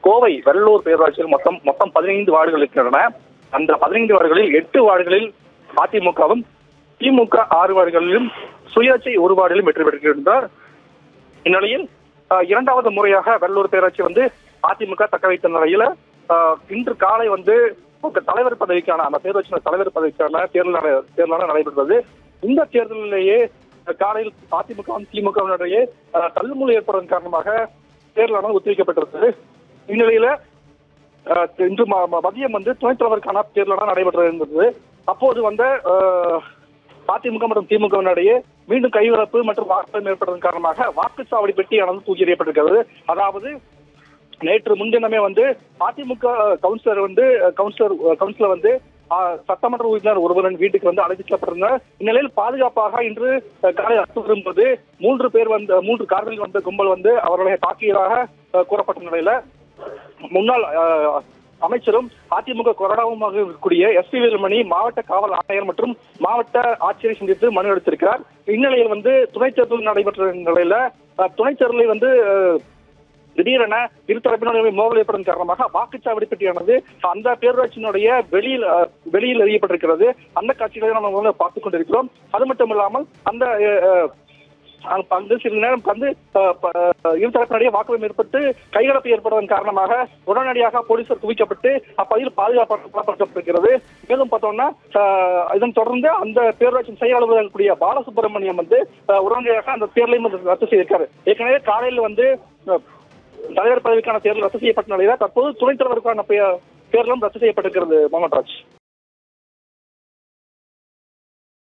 கோவை வெள்ளூர் பேரூராட்சியில் மொத்தம் மொத்தம் பதினைந்து வார்டுகள் இருக்கின்றன அந்த பதினைந்து வார்டுகளில் எட்டு வார்டுகளில் அதிமுகவும் திமுக ஆறு வார்டுகளிலும் சுயேட்சை ஒரு வார்டிலும் வெற்றி பெற்றிருந்தார் இந்நிலையில் அஹ், இரண்டாவது முறையாக வெள்ளூர் பேராட்சி வந்து அதிமுக தக்க வைத்த நிலையில அஹ், இன்று காலை வந்து ஒரு தலைவர் பதவிக்கான அந்த பேரூராட்சி தலைவர் பதவிக்கான தேர்தல் நட- தேர்தலான நடைபெற்றது இந்த தேர்தலிலேயே அஹ், காலையில் அதிமுகவும் திமுகவினரிடையே அஹ், தள்ளுமுறை ஏற்படுவதன் காரணமாக தேர்தலானது ஒத்திவைக்கப்பட்டிருந்தது இந்நிலையில அஹ், இன்று ம- ம- மதியம் வந்து துணைத் தலைவருக்கான தேர்தலான நடைபெற்று இருந்தது அப்போது வந்த அஹ், அதிமுக மற்றும் திமுகவினிடையே மீண்டும் கைவிரப்பு மற்றும் வாக்குப்பதிவு ஏற்பட்டதன் காரணமாக வாக்குச்சாவடி பெட்டியானது தூக்கி எறியப்பட்டிருக்கிறது அதாவது நேற்று முன்தினமே வந்து அதிமுக கவுன்சிலர் வந்து கவுன்சிலர் கவுன்சிலர் வந்து ஆஹ், சட்டமன்ற உறுப்பினர் ஒருவரின் வீட்டுக்கு வந்து அழைத்து செல்லப்பட்டிருந்தார் இந்நிலையில் பாதுகாப்பாக இன்று அஹ், காலை அத்து வரும்போது மூன்று பேர் வந்து மூன்று கார்களில் வந்த கும்பல் வந்து அவர்களை தாக்கியதாக அஹ், கூறப்பட்ட நிலையில முன்னாள் அஹ், அமைச்சரும் அதிமுக கொறடாவுமாக இருக்கக்கூடிய எஸ் பி வேலுமணி மாவட்ட காவல் ஆணையர் மற்றும் மாவட்ட ஆட்சியரை சந்தித்து மனு அளித்திருக்கிறார் இந்நிலையில் வந்து துணைத் தேர்தல் நடைபெற்ற நிலையில அஹ், துணைத் தேர்தலை வந்து அஹ், திடீரென இரு தரப்பினருமே மோதல் ஏற்படும் காரணமாக வாக்குச்சாவடி பெட்டியானது அந்த பேரூராட்சியினுடைய வெளியில் அஹ், வெளியில் எறியப்பட்டிருக்கிறது அந்த காட்சிகளை நம்ம வந்து பார்த்துக் கொண்டிருக்கிறோம் அது மட்டும் இல்லாமல் அந்த அஹ், அஹ், அங்க வந்து சிறிது நேரம் வந்து அஹ், ப- அஹ், இரு தரப்பினரிடையே வாக்குவாதம் ஏற்பட்டு கைகலப்பு ஏற்படுவதன் காரணமாக உடனடியாக போலீசார் குவிக்கப்பட்டு அப்பகுதியில் பாதுகாப்பு பலப்படுத்தப்பட்டிருக்கிறது மேலும் பார்த்தோம்னா அஹ், இதன் தொடர்ந்து அந்த பேரூராட்சி செயல் அலுவலர் இருக்கக்கூடிய பாலசுப்ரமணியம் வந்து அஹ், உடனடியாக அந்த தேர்தலையும் வந்து ரத்து செய்திருக்காரு ஏற்கனவே காலையில் வந்து அஹ், தலைவர் பதவிக்கான தேர்தல் ரத்து செய்யப்பட்ட நிலையில தற்போது துணைத் தலைவருக்கான பே- தேர்தலும் ரத்து செய்யப்பட்டிருக்கிறது மோகன்ராஜ்